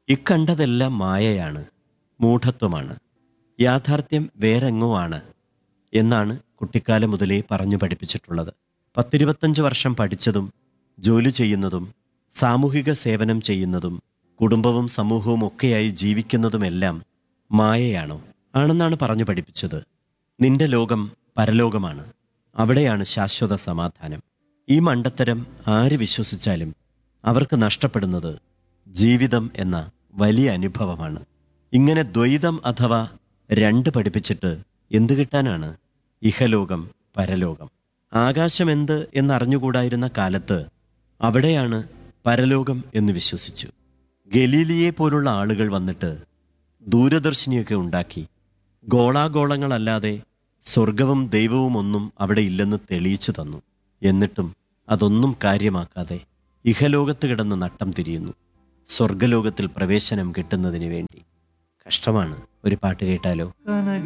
ഇക്കണ്ടതെല്ലാം മായയാണ് മൂഢത്വമാണ് യാഥാർത്ഥ്യം വേറെങ്ങോ ആണ് എന്നാണ് കുട്ടിക്കാലം മുതലേ പറഞ്ഞു പഠിപ്പിച്ചിട്ടുള്ളത് പത്തിരുപത്തഞ്ച് വർഷം പഠിച്ചതും ജോലി ചെയ്യുന്നതും സാമൂഹിക സേവനം ചെയ്യുന്നതും കുടുംബവും സമൂഹവും ഒക്കെയായി ജീവിക്കുന്നതുമെല്ലാം മായയാണോ ആണെന്നാണ് പറഞ്ഞു പഠിപ്പിച്ചത് നിന്റെ ലോകം പരലോകമാണ് അവിടെയാണ് ശാശ്വത സമാധാനം ഈ മണ്ടത്തരം ആര് വിശ്വസിച്ചാലും അവർക്ക് നഷ്ടപ്പെടുന്നത് ജീവിതം എന്ന വലിയ അനുഭവമാണ് ഇങ്ങനെ ദ്വൈതം അഥവാ രണ്ട് പഠിപ്പിച്ചിട്ട് എന്ത് കിട്ടാനാണ് ഇഹലോകം പരലോകം ആകാശമെന്ത് എന്നറിഞ്ഞുകൂടായിരുന്ന കാലത്ത് അവിടെയാണ് പരലോകം എന്ന് വിശ്വസിച്ചു ഗലീലിയെ പോലുള്ള ആളുകൾ വന്നിട്ട് ദൂരദർശിനിയൊക്കെ ഉണ്ടാക്കി ഗോളാഗോളങ്ങളല്ലാതെ സ്വർഗവും ദൈവവും ഒന്നും അവിടെ ഇല്ലെന്ന് തെളിയിച്ചു തന്നു എന്നിട്ടും അതൊന്നും കാര്യമാക്കാതെ ഇഹലോകത്ത് കിടന്ന് നട്ടം തിരിയുന്നു സ്വർഗലോകത്തിൽ പ്രവേശനം കിട്ടുന്നതിന് വേണ്ടി കഷ്ടമാണ് ഒരു പാട്ട് കേട്ടാലോ കനക